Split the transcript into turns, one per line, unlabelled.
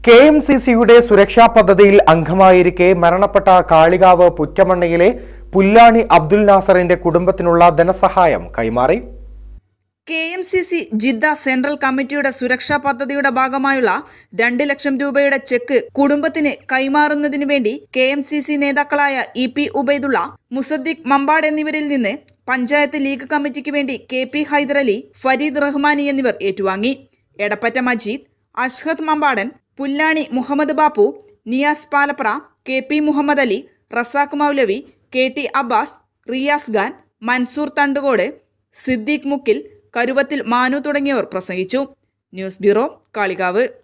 K M C സിയുടെ സുരക്ഷാ പദ്ധതിയിൽ അംഗമായിരിക്കെ മരണപ്പെട്ട കാളികാവ് പുറ്റമണ്ണയിലെ പുല്ലാണി അബ്ദുൽ നാസറിന്റെ കുടുംബത്തിനുള്ള ധനസഹായം കൈമാറി
K M C C Jeddah central കമ്മിറ്റിയുടെ സുരക്ഷാ പദ്ധതിയുടെ ഭാഗമായുള്ള രണ്ട് ലക്ഷം രൂപയുടെ ചെക്ക് കുടുംബത്തിന് കൈമാറുന്നതിനു വേണ്ടി കെ എം സി സി നേതാക്കളായ ഇ പി ഉബൈദുള്ള മുസദ്ദിഖ് മമ്പാട് എന്നിവരിൽ നിന്ന് പഞ്ചായത്ത് ലീഗ് കമ്മിറ്റിക്ക് വേണ്ടി കെ പി ഹൈദരലി ഫരീദ് റഹ്മാനി എന്നിവർ ഏറ്റുവാങ്ങി Edappatta Majeed Ashhad Mambadan Pullani Muhammad Bappu Niyas Palapra K P Muhammad Ali Razak Moulavi K T Abbas Riyas Khan Mansoor Thandukode Siddique Mukkil Karuvathil Manu തുടങ്ങിയവർ പ്രസംഗിച്ചു ന്യൂസ് ബ്യൂറോ കാളികാവ്